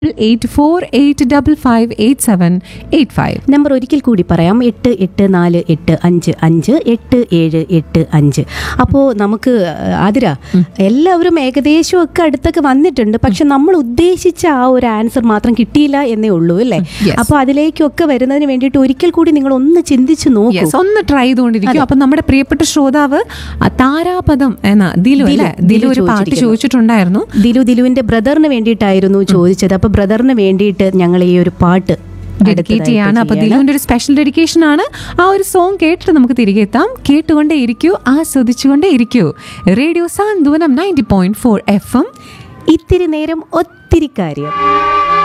Eight four eight double five eight seven eight five number ഒരിക്കൽ കൂടി പറയാം എട്ട് എട്ട് നാല് എട്ട് അഞ്ച് അഞ്ച് എട്ട് ഏഴ് എട്ട് അഞ്ച് അപ്പോൾ നമുക്ക് ആതിര എല്ലാവരും ഏകദേശം ഒക്കെ അടുത്തൊക്കെ വന്നിട്ടുണ്ട് പക്ഷെ നമ്മൾ ഉദ്ദേശിച്ച ആ ഒരു ആൻസർ മാത്രം കിട്ടിയില്ല എന്നേ ഉള്ളൂ അല്ലേ Yes. അപ്പോൾ അതിലേക്കൊക്കെ വരുന്നതിന് വേണ്ടിയിട്ട് ഒരിക്കൽ കൂടി നിങ്ങൾ ഒന്ന് ചിന്തിച്ച് നോക്കൂ യെസ് ഒന്ന് ട്രൈ ചെയ്തുകൊണ്ടിരിക്കും അപ്പൊ നമ്മുടെ പ്രിയപ്പെട്ട ശ്രോതാവ് ആ താരാപദം എന്ന ദിലു അല്ലേ ദിലു ദിലു ഒരു പാട്ട് ചോദിച്ചിരിക്കുന്നു. ചോദിച്ചിട്ടുണ്ടായിരുന്നു ദിലു ദിലുവിന്റെ ബ്രദറിന് വേണ്ടിയിട്ടായിരുന്നു ചോദിച്ചത് അപ്പൊ ബ്രദറിന് വേണ്ടിയിട്ട് ഞങ്ങൾ ഈ ഒരു പാട്ട് ഡെഡിക്കേറ്റ് ചെയ്യാണ് അപ്പൊ അടുത്തതായിട്ട് ദിലുവിന്റെ ഒരു സ്പെഷ്യൽ ഡെഡിക്കേഷൻ ആണ് ആ ഒരു സോങ് കേട്ടിട്ട് നമുക്ക് തിരികെ എത്താം കേട്ടുകൊണ്ടേ ഇരിക്കൂ ആസ്വദിച്ചുകൊണ്ടേ ഇരിക്കൂ റേഡിയോ സാന്ത്വനം ninety point four F M ഇത്തിരി നേരം ഒത്തിരി കാര്യം